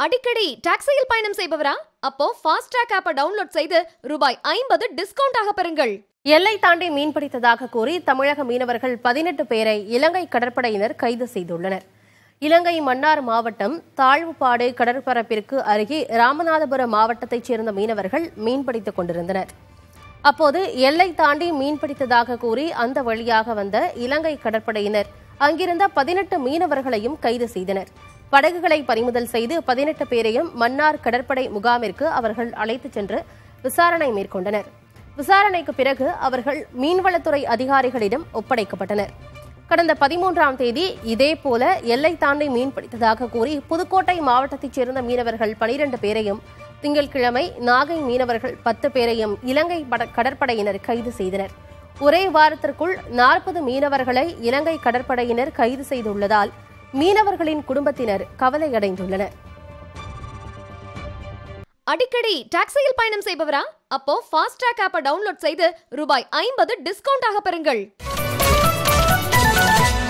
அடிக்கடி டாக்ஸியில் பயணம் செய்பவரா அப்போ ஃபாஸ்ட்ராக் ஆப்பை டவுன்லோட் செய்து ரூபாய் ஐம்பது டிஸ்கவுண்ட் ஆக பெறுங்கள் எல்லை தாண்டி மீன்பிடித்ததாக கூறி தமிழக மீனவர்கள் பதினெட்டு பேரை இலங்கை கடற்படையினர் கைது செய்துள்ளனர் இலங்கை மன்னார் மாவட்டம் தாழ்வுப்பாடு கடற்பரப்பிற்கு அருகே ராமநாதபுரம் மாவட்டத்தைச் சேர்ந்த மீனவர்கள் மீன்பிடித்துக் கொண்டிருந்தனர் அப்போது எல்லை தாண்டி மீன்பிடித்ததாக கூறி அந்த வழியாக வந்த இலங்கை கடற்படையினர் அங்கிருந்த பதினெட்டு மீனவர்களையும் கைது செய்தனர் படகுகளை பறிமுதல் செய்து பதினெட்டு பேரையும் மன்னார் கடற்படை முகாமிற்கு அவர்கள் அழைத்துச் சென்று விசாரணை மேற்கொண்டனர் விசாரணைக்கு பிறகு அவர்கள் மீன்வளத்துறை அதிகாரிகளிடம் ஒப்படைக்கப்பட்டனர் கடந்த பதிமூன்றாம் தேதி இதேபோல எல்லை தாண்டி மீன் பிடித்ததாக கூறி புதுக்கோட்டை மாவட்டத்தைச் சேர்ந்த மீனவர்கள் பனிரெண்டு பேரையும் திங்கட்கிழமை நாகை மீனவர்கள் பத்து பேரையும் இலங்கை பட- கடற்படையினர் கைது செய்தனர் ஒரே வாரத்திற்குள் நாற்பது மீனவர்களை இலங்கை கடற்படையினர் கைது செய்துள்ளதால் மீனவர்களின் குடும்பத்தினர் கவலையடைந்துள்ளனர் அடிக்கடி டாக்ஸியில் பயணம் செய்பவரா அப்போ ஃபாஸ்ட்ராக் ஆப்பை டவுன்லோட் செய்து ரூபாய் ஐம்பது டிஸ்கவுண்ட் ஆக பெறுங்கள்